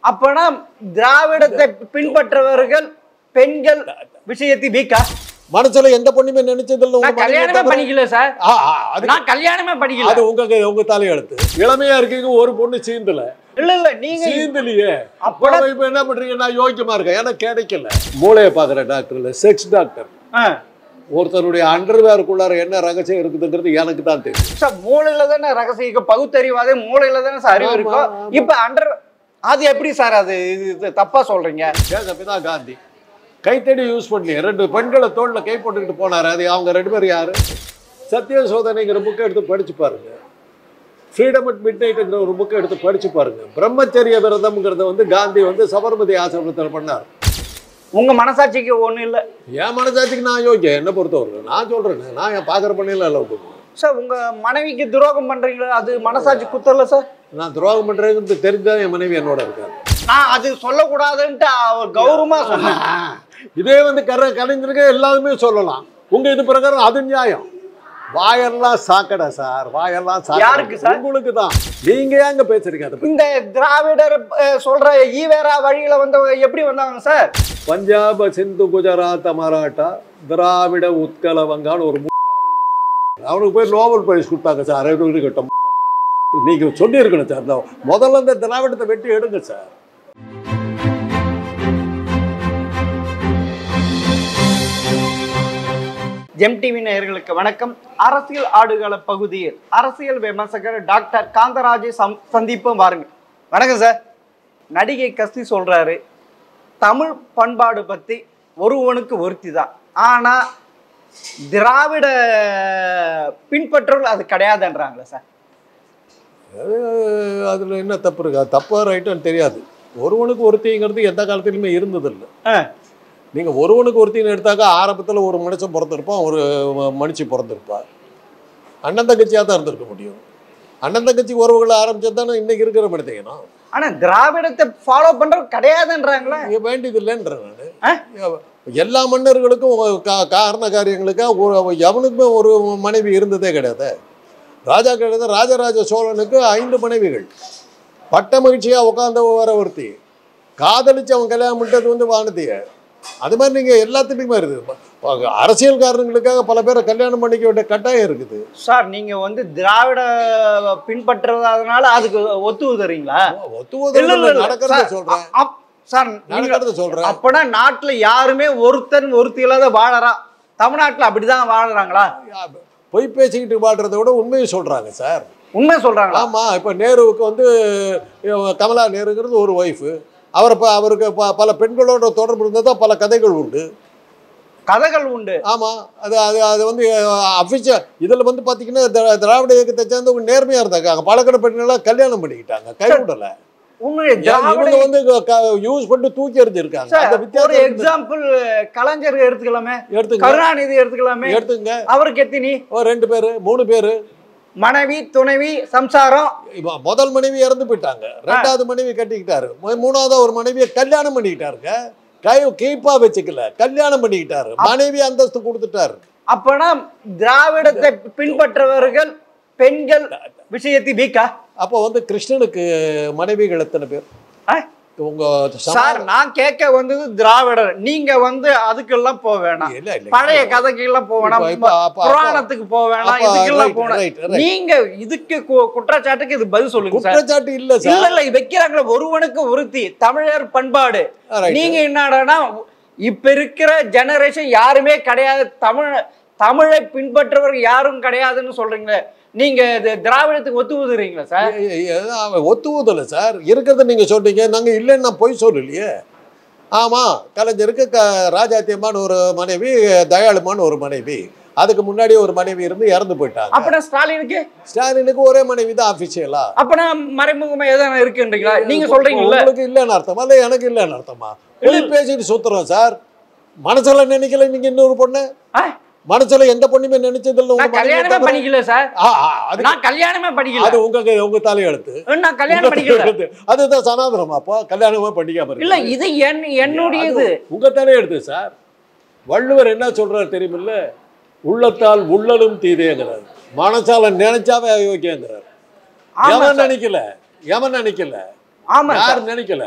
அப்பனா திராவிடத்தை பின்பற்றவர்கள் பெண்கள் விஷயத்தை வீக்கா மனசுல எந்த பொண்ணுமே நினைச்சதில்ல உங்க நான் மனைவியை கல்யாணமே தவிர- பண்ணிக்கல சார் ஆ, ஆ, அது நான் கல்யாணமே பண்ணிக்கல அது உங்க உங்க தலையெழுத்து இளமையா இருக்கீங்க ஒரு பொண்ணு சீந்தல இல்ல இல்ல நீங்க சீந்தலையே அப்படா- அப்ப இப்ப என்ன பண்றீங்க நான் யோக்கியமா இருக்கேன் ஏன்னா கிடைக்கல மூளையை பாக்குற டாக்டர் இல்ல செக்ஸ் டாக்டர் ஆ. ஒருத்தருடைய அண்டர்வேருக்குள்ளார என்ன ரகசியம் இருக்குதுங்கிறது எனக்கு தான் தெரியும் சார் மூளையில தானே ரகசியம் பகுத்தறிவாதே மூளையில தானே சார் அறிவு ஆமா, இருக்கும் ஆமா. இப்ப அண்டர் அது எப்படி சார் அது இது- இது தப்பா சொல்றீங்க தேசப்பிதா காந்தி கைத்தடி யூஸ் பண்ணி ரெண்டு பெண்களை தோல்ல கை போட்டுக்கிட்டு போனாரு அது அவங்க ரெண்டு பேரும் யாரு சத்திய சோதனைங்கிற புக்கை எடுத்து படிச்சு பாருங்க ஃப்ரீடம் அட் மிட் நைட்டுங்கிற ஒரு புக்கை எடுத்து படிச்சு பாருங்க பிரம்மச்சரிய விரதம்ங்கிறத வந்து காந்தி வந்து சபர்மதி ஆசிரமத்தில் பண்ணார் உங்க மனசாட்சிக்கு ஒண்ணு இல்ல என் மனசாட்சிக்கு நான் யோக்கியம் என்ன பொறுத்தவரை நான் சொல்றேன் நான் என் பார்க்குற பண்ணியில் லவ் பண்ணுவேன் சார் உங்க மனைவிக்கு துரோகம் பண்றீங்களா அது மனசாட்சி குத்தல சார் நான் துரோகம் பண்றேன்னு தெரிஞ்சா என் மனைவி என்னோட இருக்காரு நான் அது சொல்லக்கூடாதுன்ட்டு அவர் கௌரவமா சொன்னேன் இதே வந்து கர கலைஞருக்கு எல்லாருமே சொல்லலாம் உங்க இது பிரகாரம் அது நியாயம் வாயெல்லாம் சாக்கடை சார் வாயெல்லாம் சாக்கடை. யாருக்கு சார்? உங்களுக்கு தான் நீங்க ஏங்க பேசுறீங்க அதை பத்தி? இந்த திராவிடர் அஹ், சொல்ற ஈவேரா வழியில வந்தவங்க எப்படி வந்தாங்க சார் பஞ்சாப் சிந்து குஜராத் மராட்டா திராவிட உத்கல வங்கான்னு ஒரு மு- அவனுக்கு போய் நோபல் பிரைஸ் கொடுத்தாங்க சார் அறிவு கட்டம் நீங்க சொல்லியிருக்கணும் சார் இந்த முதல்ல இந்த திராவிடத்தை வெட்டி எடுங்க சார் ஜெம் டிவி நேயர்களுக்கு வணக்கம் அரசியல் ஆடுகள பகுதியில் அரசியல் விமர்சகர் டாக்டர் காந்தராஜை சம் சந்திப்போம் வாருங்க வணக்கம் சார் நடிகை கஸ்தி சொல்றாரு தமிழ் பண்பாடு பத்தி ஒருவனுக்கு ஒருத்தி தான் ஆனா திராவிட பின்பற்றவர்கள் அது கிடையாதுன்றாங்களே சார் அது அதில் என்ன தப்பு இருக்கு அது தப்பா ரைட்டான்னு தெரியாது ஒருவனுக்கு ஒருத்திங்கிறது எந்த காலத்துலையுமே இருந்ததில்லை ஆ, நீங்கள் ஒருவனுக்கு ஒருத்தின்னு எடுத்தாக்கா ஆரம்பத்தில் ஒரு மனுஷன் பிறந்திருப்பான் ஒரு மனுஷி பிறந்திருப்பா அண்ணன் தங்கச்சியாக தான் இருந்திருக்க முடியும் அண்ணன் தங்கச்சி உறவுகளை ஆரம்பிச்சது தானே இன்னைக்கு இருக்கிற மனிதனா ஆனா திராவிடத்தை ஃபாலோ பண்றது கிடையாதுன்றாங்களே இங்கே வேண்டியது இல்லைன்ற ஆ? நான் எல்லா மன்னர்களுக்கும் ஒரு கா- காரண காரியங்களுக்காக ஒரு எவனுக்குமே ஒரு மனைவி இருந்ததே கிடையாது ராஜா கிடையாது ராஜராஜ சோழனுக்கு ஐந்து மனைவிகள் பட்ட மகிழ்ச்சியாக உட்காந்த வர ஒருத்தி காதலிச்சு அவன் கல்யாணம் பண்ணிட்டது வந்து வானதிய அது மாதிரி நீங்கள் எல்லாத்துலேயுமே இருக்குது ப- அரசியல்காரங்களுக்காக பல பேரை கல்யாணம் பண்ணிக்க வேண்டிய கட்டாயம் இருக்குது சார் நீங்க வந்து திராவிட பின்பற்றுறதுனால அதுக்கு ஒத்து உதறீங்களா ஒத்து இல்ல, ஒதுங்க இல்ல, இல்ல. நடக்கிறத சார், சொல்கிறேன் அப்- சார் நீங்க நடக்கிறத சொல்கிறேன் அப்பனா நாட்டுல யாருமே ஒருத்தன் ஒருத்தி இல்லாத வாழறா தமிழ்நாட்டுல அப்படிதான் வாழறாங்களா பொய் பேசிக்கிட்டு வாழ்றதை விட உண்மையை சொல்கிறாங்க சார் உண்மை சொல்றாங்களா ஆமா இப்போ நேருவுக்கு வந்து இவ கமலா நேருங்கிறது ஒரு ஒய்ஃபு அவர் இப்போ அவருக்கு ப பல பெண்களோட தொடர்பு இருந்ததா பல கதைகள் உண்டு கதைகள் உண்டு ஆமா அது அது அது வந்து அஃபிஷியல் இதில் வந்து பார்த்தீங்கன்னா திரா- திராவிட இயக்கத்தை சேர்ந்தவங்க நேர்மையாக இருந்தாங்க பழக்கிற பெண்கள்லாம் கல்யாணம் பண்ணிக்கிட்டாங்க கைவிடலை உண்மை ஏன் திராவிட இவங்க வந்து யூஸ் பண்ணிட்டு தூக்கி எறிஞ்சிருக்காங்க சார், அந்த ஒரு வித்தியாசம் இருக்குது. எக்ஸாம்பிள் கலைஞர் எடுத்துக்கலாமே எடுத்துங்க கருணாநிதி எடுத்துக்கலாமே எடுத்துங்க அவருக்கு எத்தினி ஒரு ரெண்டு பேர் மூணு பேர் மனைவி துணைவி சம்சாரம் இப்போ முதல் மனைவி இறந்து போயிட்டாங்க ரெண்டாவது மனைவி கட்டிக்கிட்டாரு மூ- மூணாவது ஒரு மனைவியை கல்யாணம் பண்ணிக்கிட்டாருங்க கை கீப்பா வச்சுக்கல கல்யாணம் பண்ணிக்கிட்டாரு மனைவி அந்தஸ்து கொடுத்துட்டாரு அப்பனா திராவிடத்தை பின்பற்றவர்கள் பெண்கள் விஷயத்தை வீக்கா அப்போ வந்து கிருஷ்ணனுக்கு மனைவிகள் எத்தனை பேர் ஆ? உங்க சார் சமாதானம் நான் கேட்க வந்தது திராவிடர் நீங்க வந்து அதுக்கெல்லாம் போக வேணாம் இல்ல இல்ல பழைய கதைக்கு எல்லாம் போக வேணாம் இப்ப- இப்ப- அப்ப- புராணத்துக்கு போக வேணாம் அப்ப இதுக்கெல்லாம் right, போகணும் right, right. நீங்க இதுக்கு கு- குற்றச்சாட்டுக்கு இது பதில் சொல்லுங்க சார் குற்றச்சாட்டு இல்ல இல்ல சார் இல்ல வைக்கிறாங்களே ஒருவனுக்கு ஒருத்தி தமிழர் பண்பாடு ஆ, right. நீங்க என்னடான்னா இப்ப இருக்கிற ஜெனரேஷன் யாருமே கிடையாது தமிழ் தமிழை பின்பற்றவர்கள் யாரும் கிடையாதுன்னு சொல்றீங்களே நீங்க இது திராவிடத்துக்கு ஒத்து ஊதுறீங்களா சார் ஏ- ஏ- ஏ- அவன் ஒத்து ஊதல சார் இருக்கிறத நீங்க சொல்றீங்க நாங்க இல்லைன்னு நான் பொய் சொல்லலையே ஆமா கலைஞருக்கு க ராஜாத்தியமான ஒரு மனைவி தயாளுமான ஒரு மனைவி அதுக்கு முன்னாடி ஒரு மனைவி இருந்து இறந்து போயிட்டாங்க அப்பனா ஸ்டாலினுக்கு ஸ்டாலினுக்கு ஒரே மனைவி தான் அபிஷியலா அப்பனா மறைமுகமா எதனா இருக்குன்றீங்களா நீங்க சொல்றீங்கல்ல உங்களுக்கு இல்லைன்னு அர்த்தமா இல்லை எனக்கு இல்லைன்னு அர்த்தமா பொய் பேசிட்டு சுத்துறோம் சார் மனசுல நினைக்கல நீங்க இன்னொரு பொண்ணு ஆ? மனசுல எந்த பொண்ணுமே நினைச்சதில்ல உங்க நான் மனைவியை கல்யாணமே தவிர- பண்ணிக்கல சார் ஆ, ஆ, அது நான் கல்யாணமே பண்ணிக்கல அது உங்க உங்க தலையெழுத்து நான் கல்யாணம் பண்ணிக்கல அதுதான் சனாதனம் அப்போ கல்யாணமே பண்ணிக்காம இல்ல இருக்கு இது என் என்னுடையது உங்க தலையெழுத்து சார் வள்ளுவர் என்ன சொல்றாரு தெரியுமில்ல உள்ளத்தால் உள்ளலும் தீதேங்கிறார் மனசால நினைச்சாவே அயோக்கியங்கிறார் ஆமா எவன் சார். நினைக்கல எவன் நினைக்கல ஆமா சார் யாரும் நினைக்கல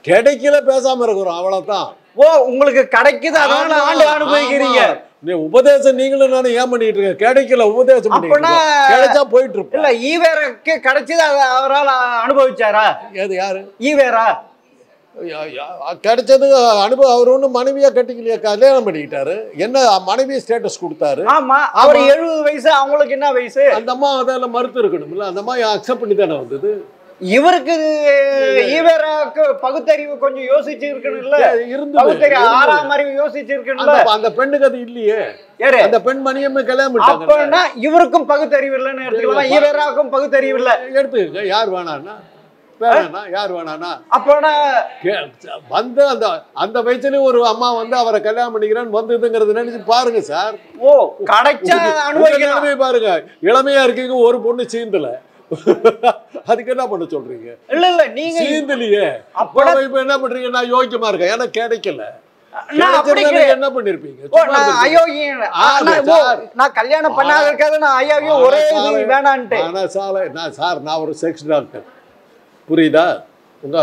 கிடைக்கல பேசாம இருக்கிறோம் அவ்வளவுதான் ஓ உங்களுக்கு கிடைக்குது அதனால ஆண்டு அனுபவிக்கிறீங்க ஆமா. நீ உபதேசம் நீங்களும் நானும் ஏன் பண்ணிட்டு இருக்க கிடைக்கல உபதேசம் பண்ணிட்டு அப்பனா- இருக்கோம். கிடைச்சா போயிட்டு இருப்போம் இல்ல ஈவேரக்கு கிடைச்சது அதை அவரால் அனுபவிச்சாரா ஏது யாரு ஈவேரா யா- யா- கிடைச்சது அனுபவம் அவர் ஒன்றும் மனைவியா கட்டிக்கலையா கல்யாணம் பண்ணிக்கிட்டாரு என்ன மனைவி ஸ்டேட்டஸ் கொடுத்தாரு ஆமா அவர் எழுபது வயசு அவங்களுக்கு என்ன வயசு அந்த அம்மா அதெல்லாம் மறுத்து இருக்கணும்ல அந்த அம்மா அக்செப்ட் பண்ணி தானே வந்தது இவருக்கு ஈவேராக்கு பகுத்தறிவு கொஞ்சம் யோசிச்சு இருக்கணும்ல இருந்தது பகுத்தறிவு இருந்தது. ஆறாம் அறிவு யோசிச்சு இருக்கணும்ல அந்த அந்த பெண்ணுக்கு அது இல்லையே யாரு அந்த பெண் மணியமே கல்யாணம் பண்ணிட்டாங்க அப்பன்னா இவருக்கும் பகுத்தறிவு இல்லைன்னு எடுத்துக்கலாம் ஈவேராக்கும் பகுத்தறிவு இல்ல எடுத்துக்கங்க யார் வேணான்னா வேணாண்ணா யார் வேணாண்ணா அப்பனா கே- வந்து அந்த அந்த வயசுலயும் ஒரு அம்மா வந்து அவரை கல்யாணம் பண்ணிக்கிறான்னு வந்ததுங்கிறது நினைச்சு பாருங்க சார் ஓ கிடைச்சா உங்க அனுபவிக்கலாம் நிலைமையை பாருங்க இளமையா இருக்கீங்க ஒரு பொண்ணு சீந்தல அதுக்கு என்ன பண்ண சொல்றீங்க இல்ல இல்ல நீங்க சீந்தலையே அப்பனா அப்ப இப்ப என்ன பண்றீங்க நான் யோக்கியமா இருக்கேன் எனக்கு கிடைக்கல நான் அப்படி கிடைச்சிருந்தா கிடையாது. நீங்க என்ன பண்ணிருப்பீங்க ஓ சும்மா நான் இருந்திருப்பீங்க. அயோக்கியன் ஆ, நான் ஓ, சார். நான் கல்யாணம் பண்ணாத இருக்காது நான் ஐயாவையும் ஒரே இது வேணான்ட்டு ஆனா சாலை நான் சார் நான் ஒரு செக்ஸ் டாக்டர் புரியுதா உங்க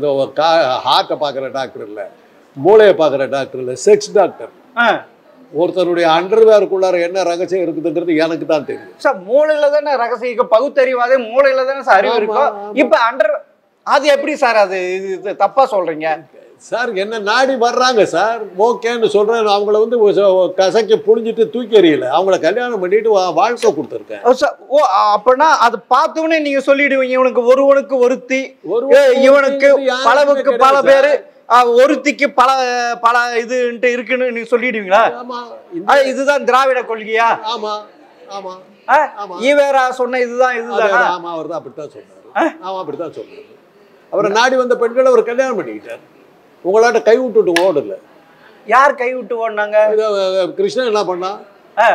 ஹார்ட்டை பார்க்குற டாக்டர் இல்லை மூளையை பார்க்குற டாக்டர் இல்லை செக்ஸ் டாக்டர் ஆ. ஒருத்தருடைய அண்டர்வேருக்குள்ளார என்ன ரகசியம் இருக்குதுங்கிறது எனக்கு தான் தெரியும் சார் மூளையில தானே ரகசியம் இருக்கு பகுத்தறிவாதே மூளையில தானே சார் அறிவு ஆமா, இருக்கும் ஆமா. இப்ப அண்டர் அது எப்படி சார் அது இது இது தப்பா சொல்றீங்க சார் என்ன நாடி வர்றாங்க சார் ஓகேன்னு சொல்றேன் அவங்கள வந்து ஒரு கசக்கி புழிஞ்சிட்டு தூக்கி எறியல அவங்கள கல்யாணம் பண்ணிட்டு வா- வாழ்க்கை கொடுத்துருக்கேன் ஓ, சார், ஓ அப்பனா அது பார்த்தோன்னே நீங்க சொல்லிடுவீங்க இவனுக்கு ஒருவனுக்கு ஒருத்தி ஒரு ஏ, இவனுக்கு யாருமே பலவுக்கு கிடையாது பல சார். பேரு ஆ, ஒருத்திக்கு பல பல இதுன்ட்டு இருக்குன்னு நீங்க சொல்லிடுவீங்களா ஆமா ஆ, இந்த- இதுதான் திராவிட கொள்கையா ஆமா ஆமா ஆ? ஆமா. ஈவேரா சொன்ன இதுதான் அது- இதுதானா அது ஆமா அவர் தான் அப்படித்தான் சொன்னாரு ஆமா அப்படித்தான் சொன்னாரு அவரை நாடி வந்த பெண்களை அவர் கல்யாணம் பண்ணிக்கிட்டார் உங்களாட்ட கை விட்டுட்டு ஓடல யார் கை விட்டு ஓடினாங்க இத, அஹ், கிருஷ்ணன் என்ன பண்ணான் ஆ,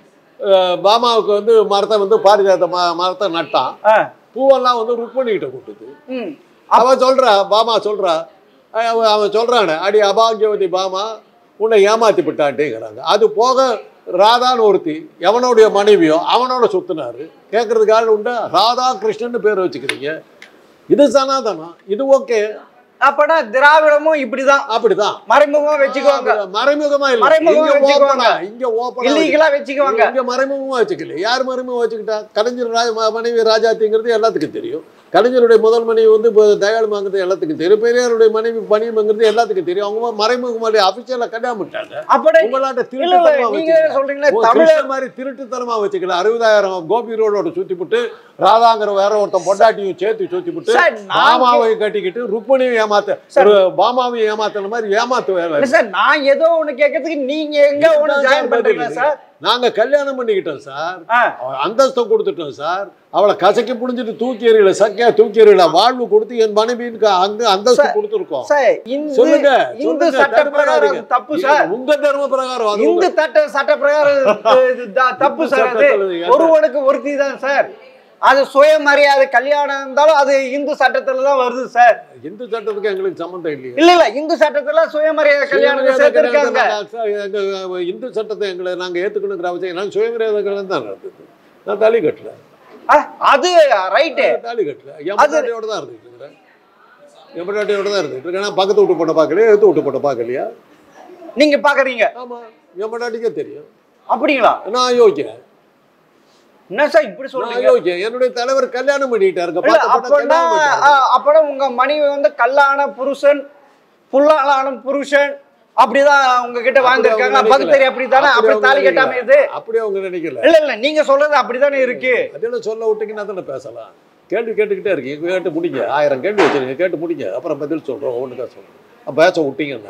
அஹ், பாமாவுக்கு வந்து மரத்தை வந்து பாரிஜாத ம மரத்தை நட்டான் ஆ, பூவெல்லாம் வந்து ருக்மணிகிட்ட கொடுத்தது ம். அவன் சொல்றா பாமா சொல்றா அஹ் அவன் அவன் சொல்றானே அடி அபாகியவதி பாமா உன்னை ஏமாத்தி விட்டான்ட்டேங்கிறாங்க அது போக ராதான்னு ஒருத்தி எவனுடைய மனைவியோ அவனோட சுத்தினாரு கேட்கறதுக்கு ஆள் உண்டா ராதா கிருஷ்ணன் பேர் வச்சுக்கிறீங்க இது சனாதனம் இது ஓகே அப்பனா திராவிடமும் இப்படிதான் அப்படிதான் மறைமுகமா வச்சுக்குவாங்க மறைமுகமா இல்ல மறைமுகமா இங்க வச்சுக்குவாங்க. ஓப்பனா இங்க ஓப்பனா இல்லீகலா வச்சுக்குவாங்க இங்க மறைமுகமா வச்சுக்கல யார் மறைமுகம் வச்சுக்கிட்டா கலைஞர் ராஜ ம- மனைவி ராஜாத்திங்கிறது எல்லாத்துக்கும் தெரியும் கலைஞருடைய முதல் மனைவி வந்து இப்போ தயாளுமாங்கிறது எல்லாத்துக்கும் தெரியும் பெரியாருடைய மனைவி பணியம்ங்கிறது எல்லாத்துக்கும் தெரியும் அவங்க மறைமுகமாக அபிஷேல கல்யாணம் பண்ணிட்டாங்க அப்படி உங்களாட்ட இல்ல இல்ல திருட்டுத்தனமா நீங்க வச்சுக்கல சொல்றீங்களே ஓ, தமிழ கிருஷ்ணன் மாதிரி திருட்டுத்தனமா வச்சுக்கல அறுபதாயிரம் கோபி ரோடோட சுத்தி விட்டு ராதாங்கிற வேற ஒருத்தன் பொண்டாட்டியும் சேர்த்து சுத்தி விட்டு சார், நான் பாமாவை கட்டிக்கிட்டு ருக்மணியும் ஏமாத்த சார். ஒரு பாமாவையும் ஏமாத்துற மாதிரி ஏமாத்து வேலை இல்ல சார் நான் ஏதோ ஒண்ணு கேட்கறதுக்கு நீங்க எங்க ஒண்ணு இதுதான் ஜாயின் சார் பண்றீங்களா பதில். சார் நாங்க கல்யாணம் பண்ணிக்கிட்டோம் சார் ஆ, அவ- அந்தஸ்தை கொடுத்துட்டோம் சார் அவளை கசக்கி புடிஞ்சிட்டு தூக்கி எறியல சக்கையா தூக்கி எறியல வாழ்வு கொடுத்து என் மனைவிக்கு அங்க அந்தஸ்து சார். கொடுத்துருக்கோம் சார் இந்து சொல்லுங்க இந்து சொல்லுங்க, சட்ட தடுமாறாதீங்க. பிரகாரம் அது தப்பு சார் இது உங்க தர்ம பிரகாரம் அது இந்து தட்ட சட்ட பிரகாரம் இது- இது த- தப்பு இந்து சார் அது சட்டத்துல எந்த- ஒருவனுக்கு ஒருத்தி தான் சார் அது சுயமரியாதை கல்யாணம் இருந்தாலும் அது இந்து சட்டத்துல தான் வருது சார் இந்து சட்டத்துக்கு எங்களுக்கு சம்மந்தம் இல்லையா இல்ல இல்ல இந்து சட்டத்துல சுயமரியாதை கல்யாணத்தை சேர்த்திருக்காங்க நாங்க எங்க இந்து சட்டத்தை எங்களை நாங்க ஏத்துக்கணுங்கிற அவசியம் நான் சுயமரியாதை கல்யாணம் தான் நடந்தது நான் தாலி கட்டல ஆ, அது ரைட்டு நான் தாலி கட்டல என் பொண்டாட்டியோட தான் இருந்துட்டு இருக்கிறேன் என் பொண்டாட்டியோட தான் இருந்துட்டு இருக்கேன் நான் பக்கத்து வீட்டு பொண்ணை பார்க்கலையா எடுத்து வீட்டு பொண்ணை பார்க்கலையா நீங்க பாக்குறீங்க ஆமா என் பொண்டாட்டிக்கே தெரியும் அப்படிங்களா நான் யோசிக்கிறேன் என்ன சார் இப்படி நான் சொல்றீங்க யோசிக்கிறேன் என்னுடைய தலைவர் கல்யாணம் பண்ணிட்டாருங்க இல்ல பார்த்த பொண்ணை அப்பனா கல்யாணம் பண்ணிட்டாரு. ஆ, அப்பனா உங்க மனைவி வந்து கல்லான புருஷன் புல்லான புருஷன் அப்படிதான் உங்ககிட்ட வாழ்ந்திருக்காங்க அவங்க பகுத்தறி அப்படித்தானே அப்படி அப்படி அவங்க தாலி கட்டாம நினைக்கல. இது அப்படி அவங்க நினைக்கல இல்ல இல்ல நீங்க சொல்றது அப்படித்தானே இருக்கு அதெல்லாம் சொல்ல விட்டீங்கன்னா தானே பேசலாம் கேள்வி கேட்டுக்கிட்டே இருக்கீங்க கேட்டு முடிங்க ஆயிரம் கேள்வி வச்சிருங்க கேட்டு முடிங்க அப்புறம் பதில் சொல்றோம் ஒவ்வொன்றுக்கா சொல்றோம் அப்ப பேச விட்டீங்கன்னா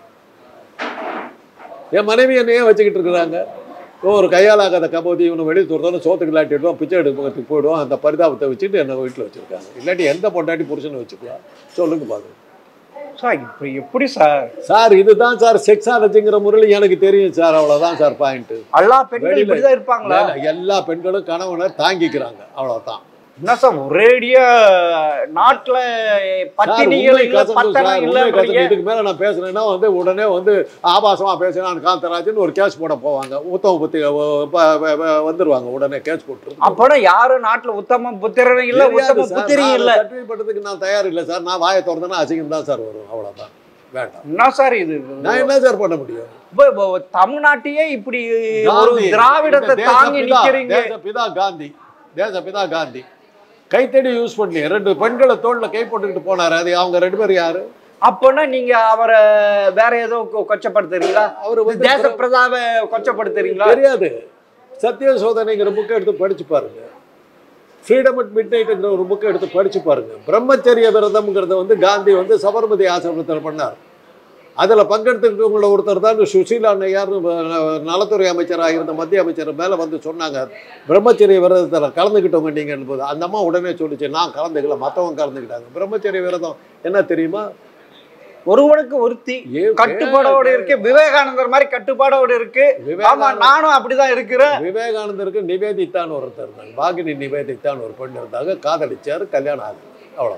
என் மனைவி என்னையே வச்சுக்கிட்டு இருக்கிறாங்க ஒரு கையாலாகாத கபோதி இவனை வெளியே துறந்தாலும் சோத்துக்கு இல்லாட்டிடுவோம் பிச்சை எடுப்பதுக்கு போயிடுவோம் அந்த பரிதாபத்தை வச்சுட்டு என்னை வீட்டில் வச்சிருக்காங்க இல்லாட்டி எந்த பொண்டாட்டி புருஷனை வச்சுக்கலாம் சொல்லுங்க பாருங்க சார் இப்படி எப்படி சார் சார் இதுதான் சார் செக்ஸாலஜிங்கிற முறையில் எனக்கு தெரியும் சார் அவ்வளோதான் சார் பாயிண்ட் எல்லா பெண்களும் வெளியில- இப்படிதான் இருப்பாங்களா எல்லா பெண்களும் கணவனை தாங்கிக்கிறாங்க அவ்வளோதான் என்ன சார் ஒரேடியா நாட்டுல பத்தினிகள் உண்மை இல்ல கசந்து பத்தனம் சார், உண்மை கசந்து. இல்லன்றீங்க இதுக்கு மேல நான் பேசுனேன்னா வந்து உடனே வந்து ஆபாசமா பேசினான் காந்தராஜன் ஒரு கேஸ் போட போவாங்க உத்தம புத்தி வந்துருவாங்க உடனே கேஸ் போட்டு அப்பனா யாரும் நாட்டுல உத்தம புத்திரன் இல்ல உத்தம புத்திரி இல்ல சர்டிஃபிகேட் பண்றதுக்கு நான் தயார் இல்லை சார் நான் வாயை திறந்தேன்னா அசிங்கம் தான் சார் வரும் அவ்வளவுதான் வேண்டாம் என்ன சார் இது நான் என்ன சார் பண்ண முடியும் இப்ப இப்போ தமிழ்நாட்டையே இப்படி ஒரு காந்தி, திராவிடத்தை இந்த தாங்கி தேசப்பிதா, நிக்கிறீங்க தேசப்பிதா காந்தி தேசப்பிதா காந்தி கைத்தடி யூஸ் பண்ணி ரெண்டு பெண்களை தோல்ல கை போட்டுக்கிட்டு போனாரு அது அவங்க ரெண்டு பேரும் யாரு அப்பனா நீங்க அவரை வேற ஏதோ கொ- கொச்சப்படுத்துறீங்களா அவரு வந்து தேச பிரதாப கொச்சப்படுத்துறீங்களா தெரியாது சத்திய சோதனைங்கிற புக்கை எடுத்து படிச்சு பாருங்க ஃப்ரீடம் அட் மிட் நைட்டுங்கிற ஒரு புக்கை எடுத்து படிச்சு பாருங்க பிரம்மச்சரிய விரதம்ங்கிறத வந்து காந்தி வந்து சபர்மதி ஆசிரமத்தில் பண்ணார் அதில் பங்கெடுத்துக்கிட்டவங்கள ஒருத்தர் தான் சுசீலா நையார் நலத்துறை அமைச்சராக இருந்த மத்திய அமைச்சர் மேலே வந்து சொன்னாங்க பிரம்மச்சரிய விரதத்தில் கலந்துக்கிட்டவங்க நீங்கள் என்பது அந்த அம்மா உடனே சொல்லிச்சு நான் கலந்துக்கல மற்றவங்க கலந்துக்கிட்டாங்க பிரம்மச்சரிய விரதம் என்ன தெரியுமா ஒருவனுக்கு ஒருத்தி ஏ- கட்டுப்பாடோடு இருக்கு விவேகானந்தர் மாதிரி கட்டுப்பாடோடு இருக்கு ஆமா விவேகானந்த நானும் அப்படிதான் இருக்கிறேன் விவேகானந்தருக்கு நிவேதித்தான்னு ஒருத்தர் இருந்தாங்க பாகினி நிவேதித்தான்னு ஒரு பெண் இருந்தாங்க காதலிச்சாரு கல்யாணம் ஆகுது அவ்வளோ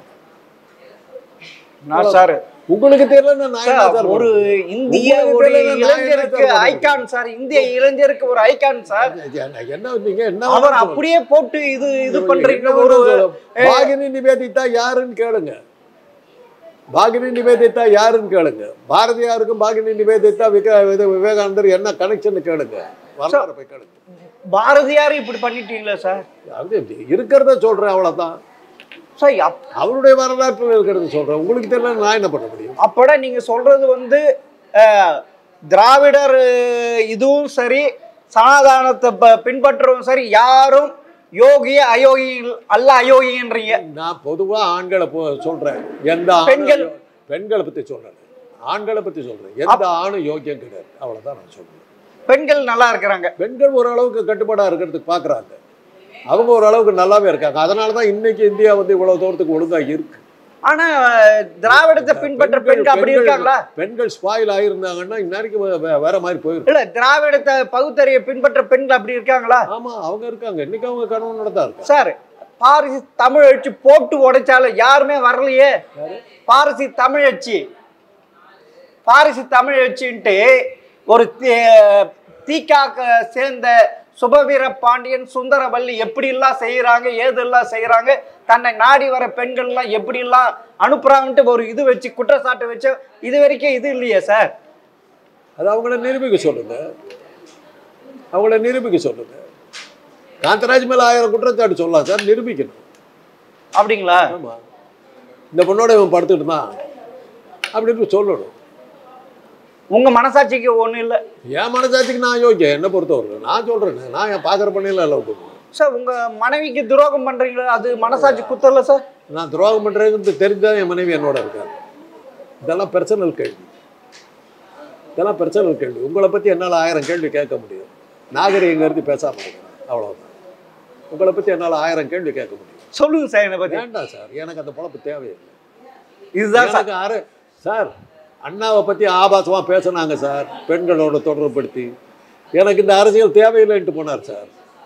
நான் சார் உங்களுக்கு தெரியலன்னா நான் என்ன சார், சார் ஒரு பண்ணுவேன்? இந்திய உங்களுக்கு ஒரு தெரியல, நான் என்ன இளைஞருக்கு சார் பண்ணுவேன்? ஐகான் சார் இந்திய இளைஞருக்கு ஒரு ஐகான் சார் என்ன- என்ன நீங்க என்ன அவர் வேணாலும் அப்படியே போட்டு இது இது சொல்லுங்க. பண்றீங்க என்ன ஒரு வேணாலும் சொல்லுங்க. பாகினி நிவேதித்தா யாருன்னு கேளுங்க பாகினி நிவேதித்தா யாருன்னு கேளுங்க பாரதியாருக்கும் பாகினி நிவேதித்தா விக இது விவேகானந்தர் என்ன கனெக்ஷன் கேளுங்க வரலாறு போய் கேளுங்க பாரதியார் இப்படி பண்ணிட்டீங்களா சார் அது இருக்கிறத சொல்றேன் அவ்வளவுதான் சார் அப்- அவருடைய வரலாற்றில் இருக்கிறது சொல்றேன் உங்களுக்கு தெரியல நான் என்ன பண்ண முடியும் அப்பட நீங்க சொல்றது வந்து அஹ், திராவிடர் அஹ், இதுவும் சரி சனாதானத்தை ப- பின்பற்றவும் சரி யாரும் யோகி அயோகி அல்ல அயோகின்றீங்க நான் பொதுவா ஆண்களை போ- சொல்றேன் எந்த ஆணும் பெண்கள். யோ- பெண்களை பத்தி சொல்றேன் ஆண்களை பத்தி சொல்றேன் எந்த ஆணும் யோக்கியம் கிடையாது அவ்வளவுதான் நான் சொல்றேன் பெண்கள் நல்லா இருக்கிறாங்க பெண்கள் ஓரளவுக்கு கட்டுப்பாடா இருக்கிறதுக்கு பாக்குறாங்க அவங்க ஓரளவுக்கு நல்லாவே இருக்காங்க அதனால தான் இன்னைக்கு இந்தியா வந்து இவ்வளவு தூரத்துக்கு ஒழுங்கா இருக்கு ஆனா அஹ், திராவிடத்தை பின்பற்ற பெண்கள் அப்படி இருக்காங்களா பெண்கள் ஸ்பாயில் ஆயிருந்தாங்கன்னா இந்நேரத்துக்கு வே- வே- வேற மாதிரி போயிருக்கு இல்ல திராவிடத்தை பகுத்தறிய பின்பற்ற பெண்கள் அப்படி இருக்காங்களா ஆமா அவங்க இருக்காங்க இன்னைக்கு அவங்க கணவனோட தான் இருக்காங்க சார் பாரசி தமிழ் அடிச்சு போட்டு உடைச்சாலும் யாருமே வரலையே பாரசி தமிழ் அச்சு பாரசி தமிழ் அச்சுன்ட்டு ஒரு தீ- தீக்காக்க சேர்ந்த சுபவீர பாண்டியன் சுந்தரவல்லி எப்படிலாம் செய்யறாங்க ஏதெல்லாம் செய்யறாங்க தன்னை நாடி வர பெண்கள்லாம் எப்படிலாம் அனுப்புறாங்கன்ட்டு ஒரு இது வச்சு குற்றச்சாட்டு வச்சு இது வரைக்கும் இது இல்லையே சார் அது அவங்கள நிரூபிக்க சொல்லுங்க அவங்கள நிரூபிக்க சொல்லுங்க காந்தராஜ் மேல ஆயிரம் குற்றச்சாட்டு சொல்லலாம் சார் நிரூபிக்கணும் அப்படிங்களா ஆமா இந்த பொண்ணோட இவன் படுத்துட்டு தான் அப்படின்னு சொல்லணும் உங்க மனசாட்சிக்கு ஒண்ணும் இல்ல என் மனசாட்சிக்கு நான் யோக்கியம் என்ன பொறுத்தவரை நான் சொல்றேன் நான் என் பார்க்குற பண்ணியில் லவ் பண்ணுவேன் சார் உங்க மனைவிக்கு துரோகம் பண்றீங்களா அது மனசாட்சி குத்தல சார் நான் துரோகம் பண்ணுறேன்னு தெரிஞ்சால் என் மனைவி என்னோட இருக்காரு இதெல்லாம் பர்சனல் கேள்வி இதெல்லாம் பர்சனல் கேள்வி உங்களை பற்றி என்னால் ஆயிரம் கேள்வி கேட்க முடியும் நாகரிகம் கருதி பேசாமல் இருக்கேன் அவ்வளோதான் உங்களை பற்றி என்னால் ஆயிரம் கேள்வி கேட்க முடியும் சொல்லுங்க சார் என்னை பத்தி வேண்டாம் சார் எனக்கு அந்த பொழப்பு தேவையில்லை இதுதான் சார் எனக்கு அரை சார் அண்ணாவை பற்றி ஆபாசமாக பேசுனாங்க சார் பெண்களோட தொடர்புபடுத்தி எனக்கு இந்த அரசியல் தேவையில்லைன்ட்டு போனார் சார்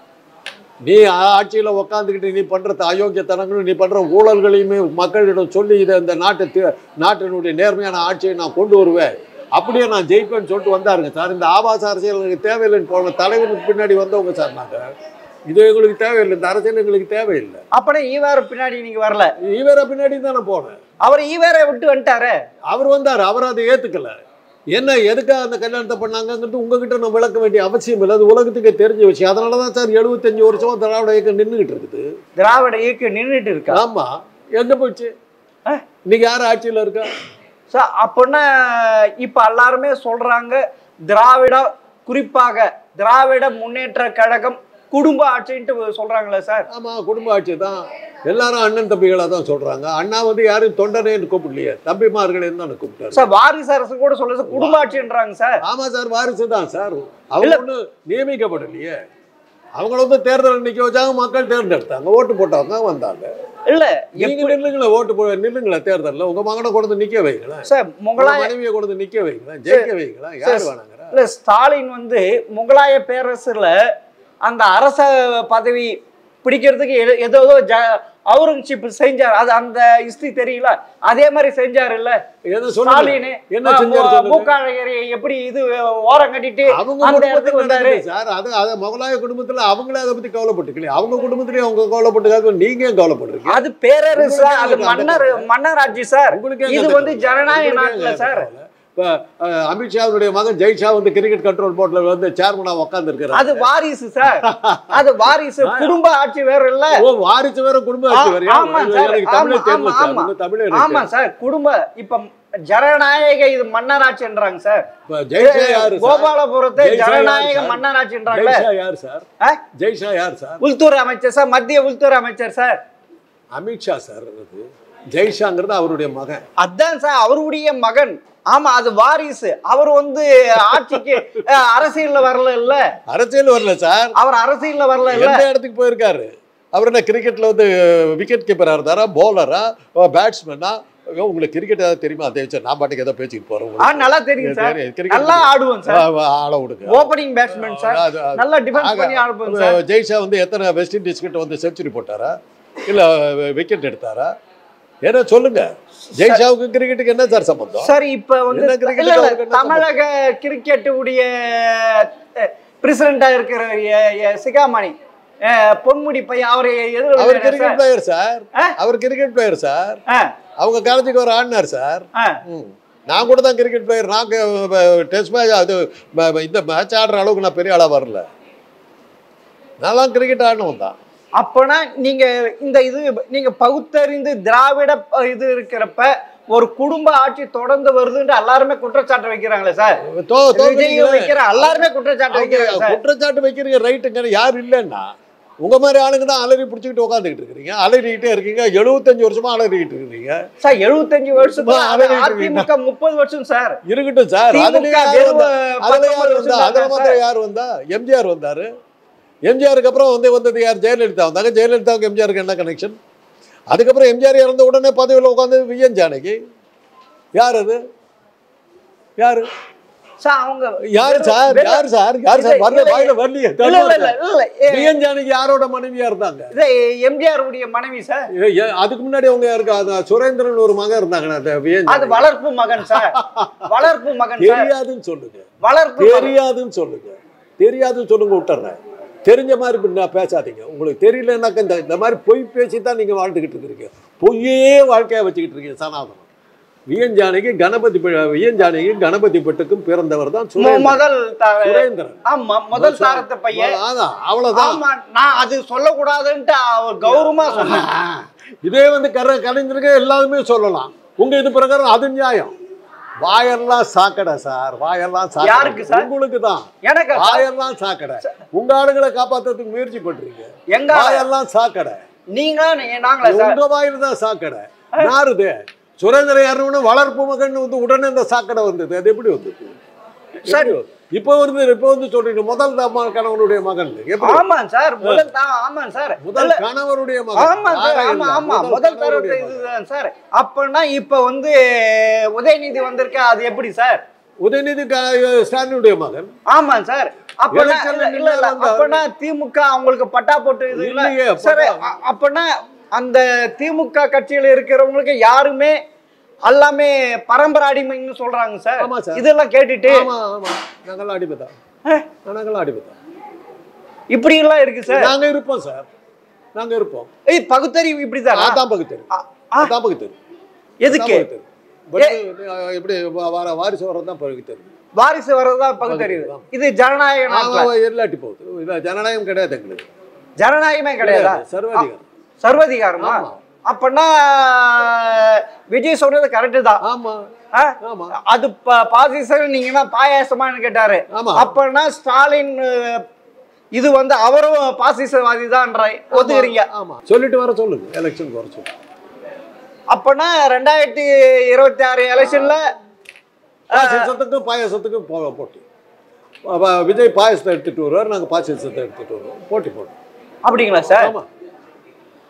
நீ ஆட்சியில் உக்காந்துக்கிட்டு நீ பண்ணுற அயோக்கியத்தனங்களும் நீ பண்ணுற ஊழல்களையுமே மக்களிடம் சொல்லி இதை இந்த நாட்டு தே- நாட்டினுடைய நேர்மையான ஆட்சியை நான் கொண்டு வருவேன் அப்படியே நான் ஜெயிப்பேன்னு சொல்லிட்டு வந்தாருங்க சார் இந்த ஆபாச அரசியல் எனக்கு தேவையில்லைன்னு போன தலைவனுக்கு பின்னாடி வந்தவங்க சார் நாங்கள் இது எங்களுக்கு தேவையில்லை இந்த அரசியல் எங்களுக்கு தேவையில்லை அப்பனே ஈவேர பின்னாடி நீங்க வரல இவரை பின்னாடி தான் நான் போனேன் அவர் ஈவேர விட்டு வந்துட்டாரு அவர் வந்தார் அவர் அதை ஏத்துக்கல என்ன எதுக்காக அந்த கல்யாணத்தை பண்ணாங்கங்கிறது உங்ககிட்ட நான் விளக்க வேண்டிய அவசியம் இல்லை அது உலகத்துக்கே தெரிஞ்ச விஷயம் அதனால தான் சார் எழுபத்தஞ்சு வருஷமா திராவிட இயக்கம் நின்றுகிட்டு இருக்குது திராவிட இயக்கம் நின்றுட்டு இருக்கா ஆமா எங்க போச்சு ஆ? இன்னைக்கு யார் ஆட்சியில் இருக்கா சார் அப்படின்னா இப்ப எல்லாருமே சொல்றாங்க திராவிட குறிப்பாக திராவிட முன்னேற்ற கழகம் குடும்ப ஆட்சின்ட்டு சொல்றாங்களே சார் ஆமா குடும்ப ஆட்சி தான் எல்லாரும் அண்ணன் தம்பிகளாக தான் சொல்றாங்க அண்ணா வந்து யாரும் தொண்டனேன்னு கூப்பிடலையே தம்பிமார்களே தான் கூப்பிட்டாரு சார் வாரிசு அரசு கூட சொல்ல சார் குடும்ப ஆட்சின்றாங்க சார் ஆமா சார் வாரிசு தான் சார் அவங்க ஒன்றும் நியமிக்கப்படலையே அவங்கள வந்து தேர்தல் நிக்க வச்சாங்க மக்கள் தேர்ந்தெடுத்தாங்க ஓட்டு போட்டவங்க வந்தாங்க இல்ல நீங்க நில்லுங்களேன் ஓட்டு போ நில்லுங்களேன் தேர்தலில் உங்க மகனை கொண்டு வந்து நிக்க வைங்களேன் சார் உங்க முகலாய மனைவியை கொண்டு வந்து நிக்க வைங்களேன் ஜெயிக்க வைங்களேன் யார் சரி. வேணாங்கிறா இல்ல ஸ்டாலின் வந்து முகலாய பேரரசுல அந்த அரச பதவி பிடிக்கிறதுக்கு எ- ஏதோ ஜ அவுரங்கசீப் செஞ்சார் அது அந்த ஹிஸ்டரி தெரியல அதே மாதிரி செஞ்சாரு இல்ல என்ன சொல்லுங்க ஸ்டாலின் என்ன செஞ்சாரு சொல்லுங்க மூக்காழகரை எப்படி இது ஓரம் கட்டிட்டு அவங்க அந்த இடத்துக்கு குடும்பத்துல வந்தாரு நடக்குது சார் அது அது முகலாய குடும்பத்துல அவங்களே அதை பத்தி கவலைப்பட்டுக்கலையே அவங்க குடும்பத்திலயும் அவங்க கவலைப்பட்டுக்காக நீங்க ஏன் கவலைப்படுறீங்க அது பேரரசு உங்களுக்கு அது அந்த மன்னர் கவலை? மன்னராட்சி சார் உங்களுக்கு ஏன் இது அந்த வந்து கவலை? ஜனநாயக உங்களுக்கு நாட்டுல ஏன் சார் கவலை? இப்ப அஹ், அமித்ஷாவுடைய மகன் ஜெய்ஷா வந்து கிரிக்கெட் கண்ட்ரோல் போர்ட்ல வந்து சேர்மனா உட்கார்ந்து அது இருக்கிறாரு வாரிசு சார் அது வாரிசு குடும்ப ஆட்சி வேற இல்ல ஓ வாரிசு வேற குடும்ப ஆட்சி வேறயா? ஆமா சார், எனக்கு தமிழே ஆமா, தெரியல சார் ஆமா. உங்க தமிழே ஆமா இருக்கு சார் குடும்ப இப்ப ஜனநாயக இது மன்னராட்சின்றாங்க சார் இப்ப ஜெய்ஷா யாரு சார்? கோபாலபுரத்தை ஜெய்ஷா ஜனநாயக யாரு சார்? மன்னராட்சின்றாங்கல்ல ஜெய்ஷா யார் சார் ஆ? ஜெய்ஷா யார் சார் உள்துறை அமைச்சர் சார் மத்திய உள்துறை அமைச்சர் சார் அமித்ஷா சார் அது ஜெய்ஷாங்கிறது அவருடைய மகன் அதான் சார் அவருடைய மகன் ஆமா அது வாரிசு அவர் வந்து ஆட்சிக்கு அஹ், அரசியல்ல வரல இல்ல அரசியல் வரல சார் அவர் அரசியல்ல வரல இல்ல எந்த இடத்துக்கு போயிருக்காரு அவர் என்ன கிரிக்கெட்ல வந்து விக்கெட் கீப்பரா இருந்தாரா பவுலரா பேட்ஸ்மேனா உங்களுக்கு கிரிக்கெட் ஏதாவது தெரியுமா அதை வச்சு நான் பாட்டுக்கு ஏதோ பேசிட்டு போறேன் ஆ உங்களுக்கு. நல்லா தெரியும் சார் தெரியும், cricket நல்லா ஆடுவோம் ஆ, சார் ஆ, ஆள விடுங்க ஓப்பனிங் பேட்ஸ்மேன் சார் அது- அது- நல்லா டிஃபென்ஸ் ஆக, பண்ணி ஆடுவோம் சார் ஜெய்ஷா வந்து எத்தனை வெஸ்ட் இண்டீஸ் கிட்ட வந்து செஞ்சுரி போட்டாரா இல்ல விக்கெட் எடுத்தாரா ஏன்னா சொல்லுங்க ஜெய்ஷாவுக்கு கிரிக்கெட்டுக்கு என்ன சார் சம்பந்தம் சார் இப்ப வந்து என்ன cricket இல்ல, இல்ல, அவருக்கு என்ன தமிழக கிரிக்கெட் உடைய பிரசிடண்டா இருக்கிற எ- எ- சிகாமணி அஹ், பொன்முடி பையன் அவரை அவர் எதிர கிரிக்கெட் பிளேயர் சார் ஆ? அவர் கிரிக்கெட் பிளேயர் சார் அவங்க காலேஜுக்கு ஒரு ஆடினார் சார் ம். நான் கூட தான் கிரிக்கெட் பிளேயர் நான் டெஸ்ட் மேட்ச் அது ம- ம- இந்த மேட்ச் ஆடுற அளவுக்கு நான் பெரிய ஆளா வரல நான்லாம் கிரிக்கெட் ஆடினவன் தான் அப்பனா நீங்க இந்த இது நீங்க பகுத்தறிந்து திராவிட ப- இது இருக்கிறப்ப ஒரு குடும்ப ஆட்சி தொடர்ந்து வருதுன்னு எல்லாருமே குற்றச்சாட்டு வைக்கிறாங்களே சார் தோ தோ விஜய் வைக்கிற எல்லாருமே குற்றச்சாட்டு வைக்கிறாங்க அவங்க சார் குற்றச்சாட்டு வைக்கிறீங்க ரைட்டுங்க யார் இல்லைன்னா உங்க மாதிரி ஆளுங்க தான் அலறி பிடிச்சிக்கிட்டு உட்காந்துக்கிட்டு இருக்கிறீங்க அலறிக்கிட்டே இருக்கீங்க எழுபத்தஞ்சு வருஷமா அலறிக்கிட்டு இருக்கிறீங்க சார் எழுபத்தஞ்சு வருஷமா சும்மா அலறிட்டு அதிமுக முப்பது வருஷம் சார் இருக்கட்டும் சார் திமுக அதுல யார் வெறும் வந்தா? அதுல யார் பத்தொன்பது வந்தா வருஷம் அதுல தான் மாத்திரம் யார் வந்தா எம்ஜிஆர் வந்தாரு எம்ஜிஆருக்கு அப்புறம் வந்து வந்தது யார் ஜெயலலிதா வந்தாங்க ஜெயலலிதாவுக்கு எம்ஜிஆருக்கு என்ன கனெக்ஷன் அதுக்கப்புறம் எம்ஜிஆர் இறந்த உடனே பதவியில் உட்காந்து விஎன் ஜானகி யார் அது யாரு சார் அவங்க யார் சார் வெறும்- யார் சார் யார் சார் இல்ல, வரல இல்ல, வாயில வரலையே இல்ல இல்ல இல்ல இல்ல ஏ, விஎன் ஜானகி யாரோட மனைவியா இருந்தாங்க இது எம்ஜிஆர் உடைய மனைவி சார் ஏ, ஏ, அதுக்கு முன்னாடி அவங்க யாருக்கு அது சுரேந்திரன் ஒரு மகன் இருந்தாங்க அந்த விஎன் அது வளர்ப்பு மகன் சார் வளர்ப்பு மகன் சார் தெரியாதுன்னு சொல்லுங்க வளர்ப்பு மகன். தெரியாதுன்னு சொல்லுங்க தெரியாதுன்னு சொல்லுங்க விட்டுறேன் தெரிஞ்ச மாதிரி இப்ப நான் பேசாதீங்க உங்களுக்கு தெரியலன்னாக்க இந்த இந்த மாதிரி பொய் பேசி தான் நீங்கள் வாழ்ந்துக்கிட்டு இருக்கிறீங்க பொய்யே வாழ்க்கையா வச்சுக்கிட்டு இருக்கீங்க சனாதனம் விஎன் ஜானகி கணபதி ப- விஎன் ஜானகி கணபதி பட்டுக்கும் பிறந்தவர் தான் மு- சுரேந்திரன் முதல் தார- சுரேந்திரன் ஆமா முதல் தாரத்தை பையன் அதான் அவ்வளவுதான் ஆமா நான் அது சொல்லக்கூடாதுன்ட்டு அவர் கௌரவமா சொன்னேன் இதே வந்து கர கலைஞருக்கு எல்லாருமே சொல்லலாம் உங்க இது பிரகாரம் அது நியாயம் வாயெல்லாம் சாக்கடை சார் வாயெல்லாம் யாருக்கு சாக்கடை சார்? உங்களுக்கு தான் எனக்கு வாயெல்லாம் சாக்கடை உங்க ஆளுங்களை காப்பாத்துறதுக்கு முயற்சி பண்றீங்க எங்க வாயெல்லாம் சாக்கடை நீங்க நாங்களா சார் உங்க வாயில தான் சாக்கடை நாருது சுரேந்திர யாருன்னு வளர்ப்பு மகன் வந்து உடனே இந்த சாக்கடை வந்தது அது எப்படி வந்தது சரி. எப்படி வந்தது? இப்போ வந்து இப்போ வந்து சொல்றீங்க முதல் தம்மா கணவனுடைய மகன் எப்படி ஆமா சார் முதல் தான் ஆமா சார் முதல் கணவருடைய மகன் ஆமா சார் யாரா ஆமா இல்ல, ஆமா முதல் தரத்தை கணவருடைய மகன். இதுதான் சார் அப்பனா இப்ப வந்து உதயநிதி வந்திருக்க அது எப்படி சார் உதயநிதி க- ஸ்டாலினுடைய மகன் ஆமா சார் அப்பனா எலெக்ஷன்ல இல்ல, இல்ல இல்ல நின்னா அப்பனா திமுக அவங்களுக்கு பட்டா போட்டு இது இல்ல இல்லையே, சார் பட்டா- அ- அப்பனா அந்த திமுக கட்சியில இருக்கிறவங்களுக்கு யாருமே எல்லாமே பரம்பரை அடிமைன்னு சொல்றாங்க சார் ஆமா சார். இதெல்லாம் கேட்டுட்டு ஆமா ஆமா நாங்கெல்லாம் அடிமைதான் அஹ், நாங்கெல்லாம் அடிமைதான் இப்படி எல்லாம் இருக்கு சார் நாங்க இருப்போம் சார் நாங்க இருப்போம் ஏய் பகுத்தறிவு இப்படிதான் அதான் பகுத்தறி ஆ, ஆ, அதான் பகுத்தறி எதுக்கு அதான் பகுத்தறி. பட் எப்படி வ- வர வாரிசு வர்றது தான் பகுத்தறி வாரிசு வர்றதுதான் பகுத்தறிவு இது ஜனநாயக நாட்டுல ஆமா, இல்லாட்டி போகுது இல்ல ஜனநாயகம் கிடையாது எங்களுக்கு ஜனநாயகமே கிடையாதா சர்வாதிகாரம் சர்வதிகாரமா ஆமா. அப்பனா விஜய் சொல்றது கரெக்டு தான் ஆமா ஆ? ஆமா அது ப- பாசிசம் நீங்கன்னா பாயாசமான்னு கேட்டாரு ஆமா. அப்பனா ஸ்டாலின் அஹ், இது வந்து அவரும் பாசிசவாதி தான் ஒத்துக்கிறீங்க ஆமா சொல்லிட்டு வர சொல்லுங்க எலெக்ஷனுக்கு வர சொல்லுங்க அப்பனா ரெண்டாயிரத்தி இருபத்தி ஆறு எலெக்ஷன்ல பாயசத்துக்கும் பாயாசத்துக்கும் போ போட்டி அப்ப விஜய் பாயசத்தை எடுத்துட்டு வருவார் நாங்க பாயசத்தை எடுத்துட்டு வருவோம் போட்டி போட்டோம் அப்படிங்களா சார் ஆமா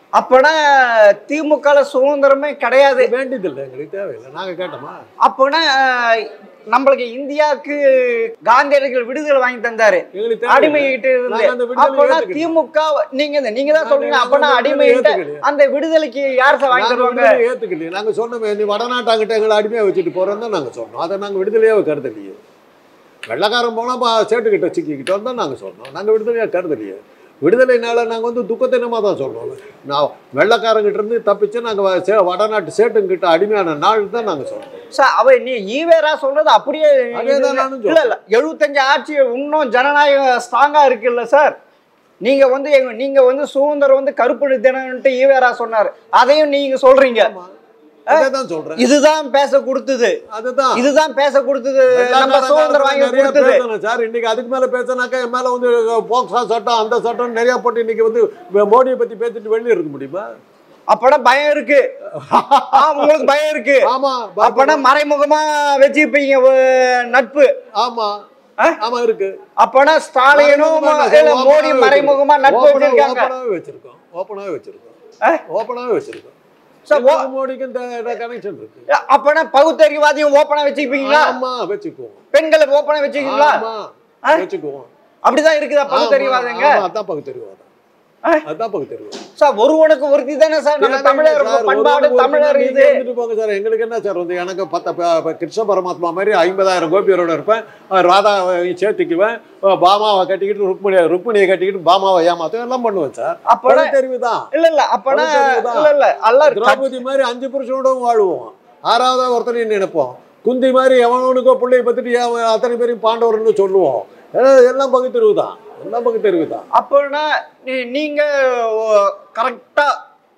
அப்பனா திமுக ல சுதந்திரமே கிடையாது வேண்டியதில்லை எங்களுக்கு தேவையில்லை நாங்க கேட்டோமா அப்பனா நம்மளுக்கு இந்தியாவுக்கு காந்தியடிகள் விடுதலை வாங்கி தந்தாரு எங்களுக்கு தேவையில்லை. அடிமைகிட்ட இருந்து நாங்க அந்த விடுதலையை அப்பனா ஏத்துக்கல. திமுக நீங்க இந்த- நீங்க தான் நாங்க- சொல்றீங்க நாங்க அப்பனா அந்த அடிமைகிட்ட விடுதலையை ஏத்துக்கலையே. அந்த விடுதலைக்கு யார் சார் வாங்கி நாங்க தருவாங்க விடுதலையை ஏத்துக்கலையே நாங்க சொன்னோமே நீ வடநாட்டாங்கிட்ட எங்களை அடிமையா வச்சுட்டு போறோம் தான் நாங்க சொன்னோம் அதை நாங்க விடுதலையே கருதலையே வெள்ளக்காரன் போனா பா சேட்டுக்கிட்ட சிக்கிக்கிட்டோம் தான் நாங்க சொன்னோம் நாங்க விடுதலையா கருதலையே விடுதலைனால நாங்க வந்து துக்கத்தினமா தான் சொல்றோம் நான் வெள்ளக்காரங்கிட்ட இருந்து தப்பிச்சு நாங்க வ- சே- வடநாட்டு சேட்டுங்கிட்ட அடிமையான நாள் தான் நாங்க சொல்றோம் சார் அவ நீ ஈவேரா சொல்றது அப்படியே அதேதான் நானும் இல்ல இல்ல எழுபத்தஞ்சு ஆட்சி இன்னும் ஜனநாயகம் ஸ்ட்ராங்கா இருக்குல்ல சார் நீங்க வந்து எங்க நீங்க வந்து சுதந்திரம் வந்து கருப்பு தினம்ட்டு ஈவேரா சொன்னாரு அதையும் நீங்க சொல்றீங்க அதான் சொல்றேன் இதுதான் பேச கொடுத்தது அதுதான் இதுதான் பேச கொடுத்தது நம்ம சுதந்திரம் வாங்கி நிறைய கொடுத்தது பேசணும் சார் இன்னைக்கு அதுக்கு மேல பேசினாக்கா என் மேல வந்து போக்சா சட்டம் அந்த சட்டம் நிறைய போட்டு இன்னைக்கு வந்து மோடியை பத்தி பேசிட்டு வெளியே இருக்க முடியுமா அப்பனா பயம் இருக்கு ஆ, உங்களுக்கு பயம் இருக்கு ஆமா அப்பனா மறைமுகமா வச்சுப்பீங்க அஹ், நட்பு ஆமா ஆ? ஆமா இருக்கு அப்பனா ஸ்டாலினும் இல்ல மோடி மறைமுகமா நட்பு வச்சிருக்காங்க ஓப்பனாவே வச்சிருக்கோம் ஓப்பனாவே வச்சிருக்கோம் ஆ? ஓப்பனாவே வச்சிருக்கோம் சார், ஓ- எனக்கும் மோடிக்கும் கனெக்ஷன் இருக்கு அப்பனா பகுத்தறிவாதியும் ஓப்பனா வச்சுப்பீங்களா ஆமா வச்சுக்குவோம் பெண்களை ஓப்பனா வச்சுக்கீங்களா ஆமா ஆ? வச்சுக்குவோம் அப்படிதான் இருக்குதா பகுத்தறிவாதங்க ஆமா, அதான் பகுத்தறிவாதம் ஆ? அதான் பகுத்தறிவாதம் சார் ஒருவனுக்கு ஒருத்தி தானே சார் நம்ம கேளுங்க தமிழர் சார், பண்பாடு ஒரு ஒரு தமிழர் நீங்க இது இருந்துட்டு போங்க சார் எங்களுக்கு என்ன சார் வந்து எனக்கு பத்த ப- ப- கிருஷ்ண பரமாத்மா மாதிரி ஐம்பதாயிரம் கோபியரோட இருப்பேன் அஹ் ராதாவை சேர்த்துக்குவேன் அஹ் பாமாவை கட்டிக்கிட்டு ருக்மணியை ருக்மணியை கட்டிக்கிட்டு பாமாவை ஏமாத்துவேன் எல்லாம் பண்ணுவேன் சார் அப்பனா தெரிவு தான் இல்ல இல்ல அப்பனா பகுத்தறிவுதான். இல்ல இல்ல எல்லாரும் திரௌபதி மாதிரி அஞ்சு புருஷனோடும் வாழுவோம் ஆறாவது ஒருத்தனையும் நினைப்போம் குந்தி மாதிரி எவனவனுக்கோ பிள்ளைய பத்திட்டு எவன் அத்தனை பேரையும் பாண்டவர்னு சொல்லுவோம் எல்லாம் எல்லாம் பகுத்தறிவு தான் எல்லாம் பகுத்தறிவு தான் அப்பனா நீ- நீங்க கரெக்டா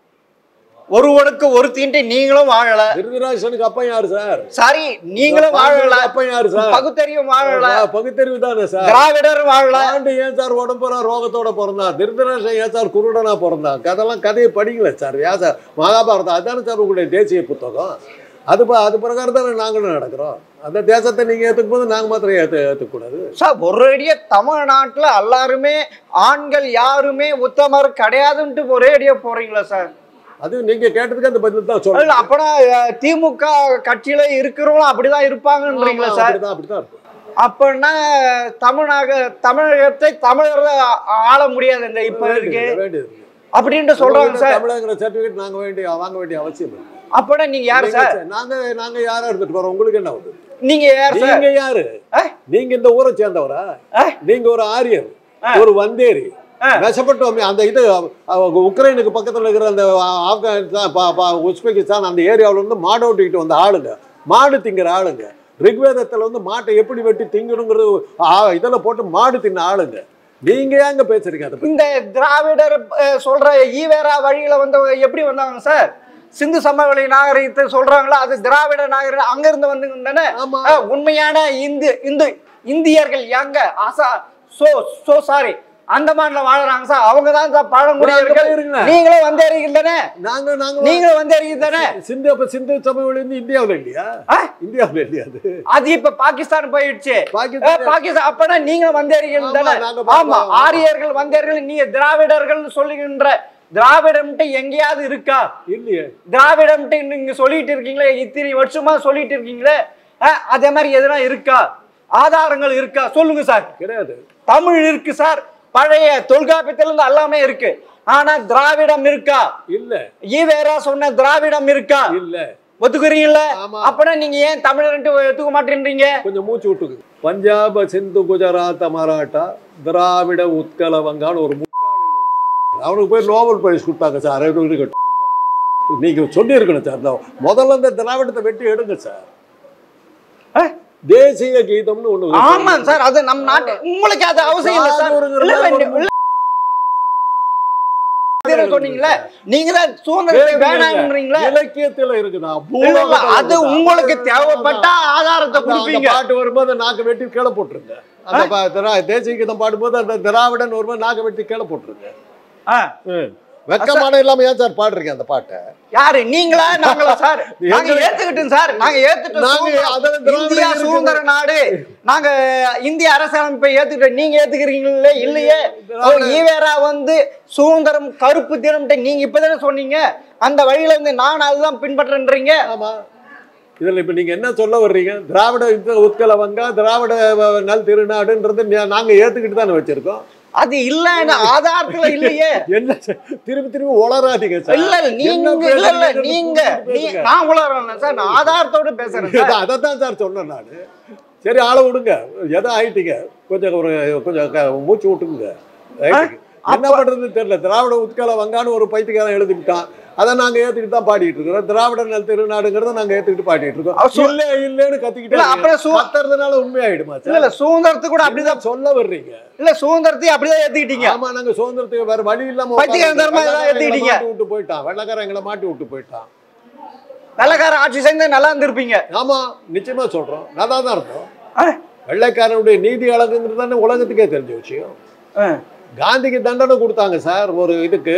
ஒருவனுக்கு ஒருத்தின்ட்டு நீங்களும் வாழல திருதராசனுக்கு அப்பன் யாரு சார் சாரி நீங்களும் வாழல அப்பன் யாரு சார் பகுத்தறிவும் வாழல பகுத்தறிவு தானே சார் திராவிடர் வாழல ஆண்டு ஏன் சார் உடம்புற ரோகத்தோட பிறந்தா திருதராசன் ஏன் சார் குருடனா பிறந்தா கதெல்லாம் கதையை படிக்கல சார் ஏன் சார் மகாபாரதம் அதானே சார் உங்களுடைய தேசிய புத்தகம் அது ப- அது பிரகாரம் தானே நாங்களும் நடக்கிறோம் அந்த தேசத்தை நீங்க ஏத்துக்கும் போது நாங்க மாத்திரம் ஏத்து ஏத்துக்கூடாது சார் ஒரேடியா தமிழ்நாட்டுல எல்லாருமே ஆண்கள் யாருமே உத்தமர் கிடையாதுன்ட்டு ஒரேடியா போறீங்களா சார் அது நீங்க கேட்டதுக்கு அந்த பதில் தான் இல்ல சொல்றேன் அப்பனா அஹ், திமுக கட்சியில இருக்கிறவங்களும் அப்படிதான் இருப்பாங்கன்றீங்களா சார் அப்படிதான் அப்படிதான் இருக்கும் அப்பன்னா தமிழக தமிழகத்தை தமிழர் ஆள முடியாது இந்த இப்ப இருக்கு வேண்டியது, வேண்டியது அப்படின்ட்டு சொல்றாங்க சார் தமிழங்கிற சர்டிபிகேட் நாங்க வேண்டிய வாங்க வேண்டிய அவசியம் இல்லை. அப்பனா நீங்க யாரு நீங்க சார் ச- நாங்க நாங்க யாரா எடுத்துட்டு போறோம் உங்களுக்கு என்ன வந்து நீங்க யார் சார் நீங்க யாரு ஆ? நீங்க இந்த ஊரை சேர்ந்தவரா ஆ? நீங்க ஒரு ஆரியர் ஆ. ஒரு வந்தேரி ஆ. மெசப்பட்டோமி அந்த இது அவங்க உக்ரைனுக்கு பக்கத்துல இருக்கிற அந்த ஆப்கானிஸ்தான் பா- பா- உஸ்பெகிஸ்தான் அந்த ஏரியாவுல இருந்து மாடு ஓட்டிக்கிட்டு வந்த ஆளுங்க மாடு திங்கிற ஆளுங்க ரிக்வேதத்துல வந்து மாட்டை எப்படி வெட்டி திங்கணுங்கிறது ஆ, இதுல போட்டு மாடு தின்ன ஆளுங்க நீங்க ஏங்க பேசுறீங்க அதை பத்தி இந்த திராவிடர் அஹ், சொல்ற ஈவேரா வழியில வந்து எப்படி வந்தாங்க சார் சிந்து சமவெளி நாகரிகத்தை சொல்றாங்களா அது திராவிட நாகரிகம் அங்க இருந்து வந்து தானே ஆமா அஹ், உண்மையான இந்து இந்து இந்தியர்கள் எங்க ஆசா சோ சோ சாரி அந்தமான்ல வாழறாங்க சார் அவங்க தான் சார் அங்க பழங்குடியர்கள் போயிருங்க. நீங்களும் வந்தேறீங்க தானே நாங்க நாங்க நீங்களும் வந்தேறீங்க தானே சிந்து அப்ப சிந்து சமவெளி வந்து இந்தியாவுல இல்லையா ஆ? இந்தியாவுல இல்லையா அது அது இப்ப பாகிஸ்தான் போயிடுச்சு அஹ், பாகிஸ்தான் பாகிஸ்தான் அப்பனா நீங்களும் வந்தேறீங்க ஆமா, தானே நாங்க ஆமா பாப்போம். ஆரியர்கள் வந்தேர்கள் நீங்க திராவிடர்கள் சொல்லுகின்ற திராவிடம்ட்டு எங்கேயாவது இருக்கா இல்லையே திராவிடம்ட்டு நீங்க சொல்லிட்டு இருக்கீங்களே இத்தனை வருஷமா சொல்லிட்டு இருக்கீங்களே அஹ், அதே மாதிரி எதனா இருக்கா ஆதாரங்கள் இருக்கா சொல்லுங்க சார் கிடையாது தமிழ் இருக்கு சார் பழைய தொல்காப்பியத்துல இருந்து எல்லாமே இருக்கு ஆனா திராவிடம் இருக்கா இல்ல ஈவேரா சொன்ன திராவிடம் இருக்கா இல்ல ஒத்துக்கிறீங்களா ஆமா அப்பனா நீங்க ஏன் தமிழர்ன்ட்டு ஒத்துக்க மாட்டேன்றீங்க கொஞ்சம் மூச்சு விட்டுக்கு பஞ்சாப சிந்து குஜராத் மராட்டா திராவிட உத்கல வங்கான்னு ஒரு முட்டாள் எழுதுனான். அவனுக்கு போய் நோபல் பிரைஸ் கொடுத்தாங்க சார் அது இருக்கட்டும் நீங்க சொல்லியிருக்கணும் சார் இந்த முதல்ல இந்த திராவிடத்தை வெட்டி எடுங்க சார் அஹ்? தேசிய கீதம்னு ஒண்ணு இருக்கு. ஆமா சார் அது நம் நாட்டு உங்களுக்கு அது அவசியம் இல்ல சார் சாதுங்கிற இல்ல, இல்ல, மாதிரி ஒரு இல்ல. இதுல சொன்னீங்களே நீங்க தான் சுதந்திரத்தை வேணாம்ன்றீங்களே இலக்கியத்துல இருக்குதா இல்ல, இல்ல, அது உங்களுக்கு தேவைப்பட்ட ஆதாரத்தை அந்த கொடுப்பீங்க பாட்டு வரும்போது நாக்கு வெட்டி கீழே போட்டுருங்க அந்த பா- திரா- தேசிய கீதம் பாடும்போது அந்த திராவிடன் வரும்போது நாக்கு வெட்டி கீழே போட்டுருங்க ஆ, ம். வெக்கமான இல்லாம ஏன் சார் பாடுறீங்க அந்த பாட்டை யாரு நீங்களா நாங்களா சார் நாங்க எங்க- ஏத்துக்கிட்டோம் சார் நாங்க ஏத்துட்டோம் நாங்க சுதந்திரம். அதான் திராவிட இந்தியா இயக்கம் சுதந்திர நாடு நாங்க இந்திய அரசியலமைப்பை ஏத்துக்கிட்டோம் நீங்க ஏத்துக்கிறீங்களே இல்லையே ஓ, ஈவேரா வந்து சுதந்திரம் கருப்பு தினம்ட்டு நீங்க இப்பதானே சொன்னீங்க அந்த வழியில இருந்து நான் அதுதான் பின்பற்றன்றீங்க ஆமா இதுல இப்ப நீங்க என்ன சொல்ல வர்றீங்க திராவிட யுத்த உத்கல வங்கா திராவிட வ- நல் திருநாடுன்றது நா- நாங்க ஏத்துக்கிட்டு தானே வச்சிருக்கோம் அது இல்லன்னு ஆதாரத்துல இல்லையே என்ன சார், திருப்பி திருப்பி உளராதீங்க சார் இல்ல இல்ல, நீங்க என்ன இல்ல இல்ல பேசுறீங்கன்னு நீங்க புரிஞ்சு நீ- பேசுங்க. நான் உளறேன் சார் நான் ஆதாரத்தோட பேசுறேன் சார் அதைத்தான் சார் சொன்னேன் நான் சரி ஆளை விடுங்க எதோ ஆயிட்டீங்க கொஞ்சம் ஒரு கொஞ்சம் க- மூச்சு விட்டுங்க ரைட்டுக்கு. என்ன பண்றதுன்னு தெரியல திராவிட உட்கால வங்கான்னு ஒரு பைத்தியக்காரன் எழுதிவிட்டான் அதை நாங்க ஏத்துக்கிட்டு தான் பாடிட்டு இருக்கிறோம் திராவிட நல் திருநாடுங்கிறத நாங்க ஏத்துக்கிட்டு பாடிட்டு இருக்கோம் அவ சொ- இல்ல இல்லன்னு இல்ல, கத்திக்கிட்டு அப்புறம் சு- கத்துறதுனால உண்மையாயிடுமா இல்ல சார் இல்ல சுதந்திரத்துக்கு கூட அப்படிதான் அப்படிதான் சொல்ல வர்றீங்க இல்ல சுதந்திரத்தையும் அப்படிதான் ஏத்துக்கிட்டீங்க ஆமா நாங்க சுதந்திரத்துக்கு வேற வழி இல்லாம பைத்தியக்காரன் தர்மம் வெள்ளைக்காரன் இதெல்லாம் ஏத்துக்கிட்டீங்க. மாட்டி விட்டு போயிட்டான் வெள்ளக்காரன் எங்களை மாட்டி விட்டு போயிட்டான் வெள்ளக்கார ஆட்சி செஞ்சா நல்லா இருந்திருப்பீங்க ஆமா நிச்சயமா சொல்றோம் நல்லா தான் இருக்கும் ஆ, வெள்ளைக்காரனுடைய நீதி அழகுங்கிறது தானே உலகத்துக்கே தெரிஞ்ச விஷயம் ஆ. காந்திக்கு தண்டனை கொடுத்தாங்க சார் ஒரு இதுக்கு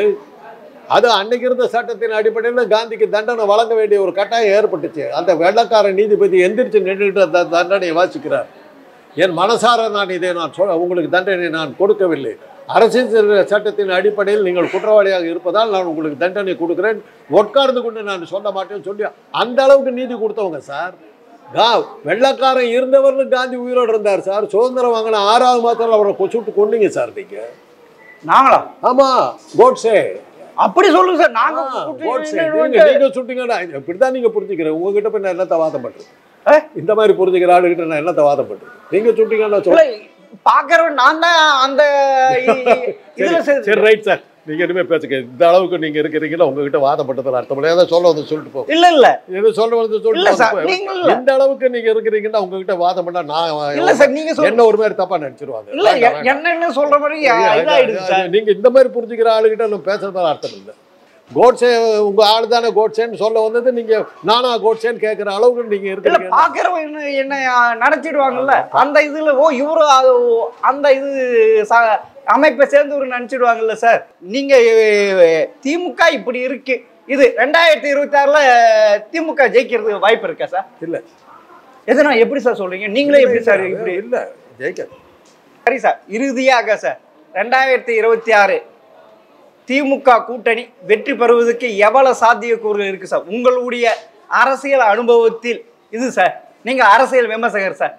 அது அன்னைக்கு இருந்த சட்டத்தின் அடிப்படையில் காந்திக்கு தண்டனை வழங்க வேண்டிய ஒரு கட்டாயம் ஏற்பட்டுச்சு அந்த வெள்ளக்கார நீதிபதி எந்திரிச்சு நின்றுட்டு அந்த தண்டனையை வாசிக்கிறார் என் மனசார நான் இதை நான் சொல் உங்களுக்கு தண்டனை நான் கொடுக்கவில்லை அரசியல் சட்டத்தின் அடிப்படையில் நீங்கள் குற்றவாளியாக இருப்பதால் நான் உங்களுக்கு தண்டனை கொடுக்கிறேன் உட்கார்ந்து கொண்டு நான் சொல்ல மாட்டேன்னு சொல்லி அந்த அளவுக்கு நீதி கொடுத்தவங்க சார் கா வெள்ளக்காரன் இருந்தவர்கள் காந்தி உயிரோடு இருந்தார் சார் சுதந்திரம் வாங்கின ஆறாவது மாதத்தில் அவரை கொச்சுட்டு கொண்டீங்க சார் நீங்க நாங்களா ஆமா கோட்ஸே அப்படி சொல்லுங்க சார் நாங்க ஆ, கூட்டி கோட்ஸே. நின்னுட்டு- நீங்க நீங்க சுட்டீங்கடா இப்படிதான் நீங்க புரிஞ்சுக்கிறேன் உங்ககிட்ட போய் நான் என்னத்த வாதம் பண்றது ஏ? இந்த மாதிரி புரிஞ்சுக்கிற ஆளுகிட்ட நான் என்னத்த வாதம் பண்றது நீங்க சுட்டீங்கன்னா இல்ல, சொல்ல பாக்குறவன் நான் தான் அந்த இ- இதுல சரி செ- சரி ரைட் சார் நீங்க இனிமே பேசுங்க இந்த அளவுக்கு நீங்க இருக்கிறீங்களா உங்ககிட்ட வாதம் பண்றதுல அர்த்தம் இல்லை ஏதாவது சொல்ல வந்து சொல்லிட்டு போ இல்ல இல்ல எது சொல்ல வந்து இல்ல சொல்லிட்டு சார் போ. நீங்க இல்ல இந்த அளவுக்கு நீங்க இருக்கிறீங்கன்னா உங்ககிட்ட வாதம் பண்ணா இல்ல நான் சார் நீங்க சொல்ல என்ன ஒரு மாதிரி தப்பா நினைச்சிருவாங்க இல்ல வேண்டாம், வேண்டாம். என்னன்னு சொல்ற மாதிரி அது- இதாயிடுது அது- சார் அது நீங்க இந்த மாதிரி புரிஞ்சுக்கிற ஆளுகிட்ட நம்ம பேசுறதால அர்த்தம் இல்லை கோட்ஸே உங்க ஆளு தானே கோட்ஸேன்னு சொல்ல வந்தது நீங்க நானா கோட்ஸேன்னு கேட்கிற அளவுக்கு நீங்க இல்ல இருக்கிறீங்க பாக்குறவன் என்ன- என்ன நினைச்சிடுவாங்கல்ல அந்த இதுல ஓ இவரு அது ஓ, அந்த இது ச- அமைப்பை சேர்ந்தவர் நினைச்சிடுவாங்கல்ல சார் நீங்க அஹ், திமுக இப்படி இருக்கு இது ரெண்டாயிரத்தி இருபத்தி ஆறுல திமுக ஜெயிக்கிறதுக்கு வாய்ப்பு இருக்கா சார் இல்ல எதனா எப்படி சார் சொல்றீங்க நீங்களே எப்படி சார் இப்படி இல்ல ஜெயிக்க சரி சார் இறுதியாக சார் ரெண்டாயிரத்தி இருபத்தி ஆறு திமுக கூட்டணி வெற்றி பெறுவதற்கு எவ்வளவு சாத்தியக்கூறு இருக்கு சார் உங்களுடைய அரசியல் அனுபவத்தில் இது சார் நீங்க அரசியல் விமர்சகர் சார்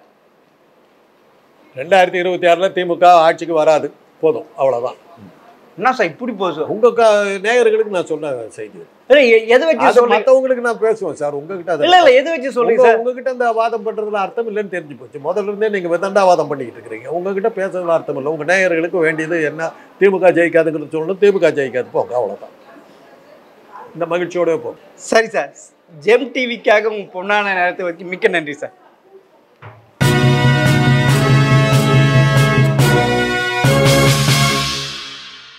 ரெண்டாயிரத்தி இருபத்தி ஆறுல திமுக ஆட்சிக்கு வராது போதும் அவ்வளவுதான் என்ன சார் இப்படி போகுது சார் உங்க க- நேயர்களுக்கு நான் சொன்ன செய்தி இல்ல எ- எது வச்சு அது சொல்றீங்க மத்தவங்களுக்கு நான் பேசுவேன் சார் உங்ககிட்ட அது இல்ல இல்ல எது வச்சு சொல்றீங்க உங்க- சார் உங்ககிட்ட அந்த வாதம் பண்றதுல அர்த்தம் இல்லைன்னு தெரிஞ்சு போச்சு முதல்ல இருந்தே நீங்க விதண்டாவாதம் பண்ணிக்கிட்டு இருக்கிறீங்க உங்ககிட்ட பேசுறதுல அர்த்தம் இல்லை உங்க நேயர்களுக்கு வேண்டியது என்ன திமுக ஜெயிக்காதுங்கிறது சொல்லணும் திமுக ஜெயிக்காது போங்க அவ்வளவுதான் இந்த மகிழ்ச்சியோட போகும் சரி சார் ஜெம் டிவிக்காக உங்க பொண்ணான நேரத்தை வச்சு மிக்க நன்றி சார்